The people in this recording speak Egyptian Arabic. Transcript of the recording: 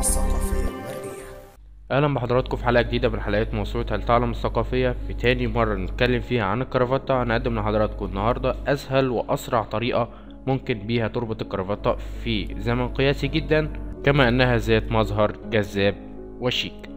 الثقافية المرئية اهلا بحضراتكم في حلقه جديده من حلقات موسوعه هل تعلم الثقافيه في تاني مره نتكلم فيها عن الكرافته هنقدم لحضراتكم النهارده اسهل واسرع طريقه ممكن بيها تربط الكرافته في زمن قياسي جدا كما انها ذات مظهر جذاب وشيك